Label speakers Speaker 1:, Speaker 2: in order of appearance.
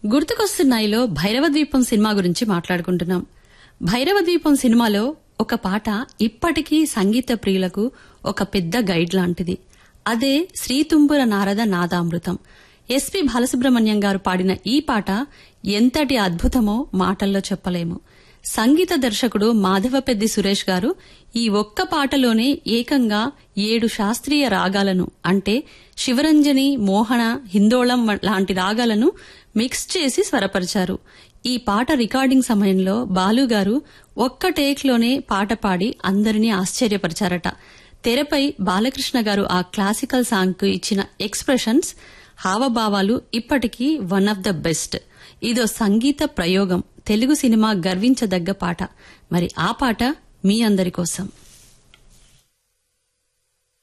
Speaker 1: గుర్తుకొస్తున్నాయిలో భైరవ ద్వీపం సినిమా గురించి మాట్లాడుకుంటున్నాం భైరవ ద్వీపం సినిమాలో ఒక పాట ఇప్పటికీ సంగీత ప్రియులకు ఒక పెద్ద గైడ్ లాంటిది అదే శ్రీతుంబుర నారద నాదామృతం ఎస్పి బాలసుబ్రహ్మణ్యం గారు పాడిన ఈ పాట ఎంతటి అద్భుతమో మాటల్లో చెప్పలేము సంగీత దర్శకుడు మాధవపెద్ది సురేష్ గారు ఈ ఒక్క పాటలోనే ఏకంగా ఏడు శాస్త్రీయ రాగాలను అంటే శివరంజని మోహన హిందోళం లాంటి రాగాలను మిక్స్ చేసి స్వరపరిచారు ఈ పాట రికార్డింగ్ సమయంలో బాలుగారు ఒక్క టేక్లోనే పాట పాడి అందరినీ ఆశ్చర్యపరిచారట తెరపై బాలకృష్ణ గారు ఆ క్లాసికల్ సాంగ్ కు ఇచ్చిన ఎక్స్ప్రెషన్స్ హావభావాలు ఇప్పటికీ వన్ ఆఫ్ ద బెస్ట్ ఇదో సంగీత ప్రయోగం తెలుగు సినిమా గర్వించదగ్గ పాట మరి ఆ పాట మీ అందరి కోసం